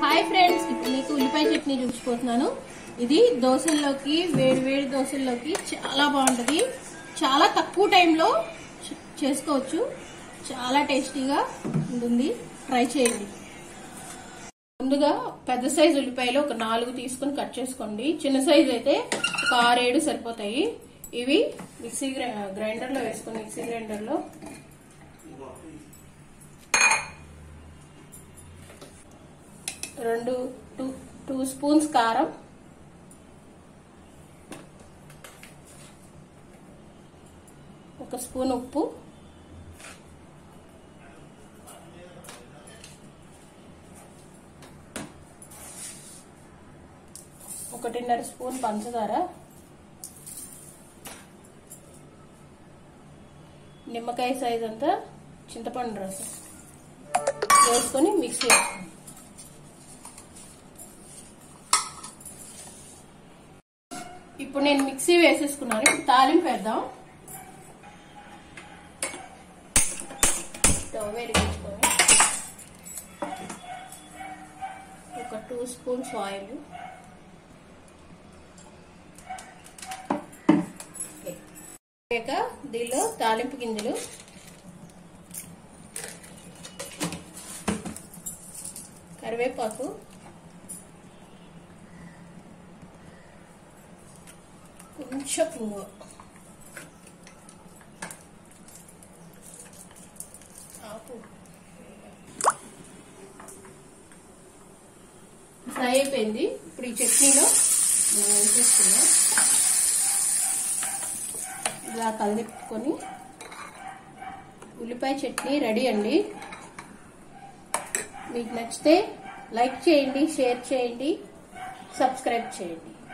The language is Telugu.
హాయ్ ఫ్రెండ్స్ ఇప్పుడు మీకు ఉల్లిపాయ చట్నీ చూసిపోతున్నాను ఇది దోశల్లోకి వేడి వేడి దోశల్లోకి చాలా బాగుంటది చాలా తక్కువ టైంలో చే- చేసుకోవచ్చు చాలా టేస్టీగా ఉంటుంది ట్రై చేయండి ముందుగా పెద్ద సైజు ఉల్లిపాయలు ఒక నాలుగు తీసుకొని కట్ చేసుకోండి చిన్న సైజు అయితే ఒక ఆరేడు సరిపోతాయి ఇవి మిక్సీ గ్రై- గ్రైండర్లో వేసుకొని మిక్సీ గ్రైండర్లో రెండు టూ టూ స్పూన్స్ కారం ఒక స్పూన్ ఉప్పు ఒకటిన్నర స్పూన్ పంచదార నిమ్మకాయ సైజ్ అంతా చింతపండు రసం వేసుకొని మిక్స్ చేసుకోండి ఇప్పుడు నేను మిక్సీ వేసేసుకున్నాను ఇప్పుడు తాలింపు వేద్దాం స్టవ్ వెలిగించుకొని ఒక టూ స్పూన్స్ ఆయిల్ వేక దీనిలో తాలింపు గింజలు కరివేపాకు కొంచెం ఇంగువ ఆపు ఫ్రై అయిపోయింది ఇప్పుడు ఈ చట్నీలో మనం వేసేస్తున్నాం ఇలా కలిపెట్టుకొని ఉల్లిపాయ చట్నీ రెడీ అండి మీకు నచ్చితే లైక్ చేయండి షేర్ చేయండి సబ్స్క్రైబ్ చేయండి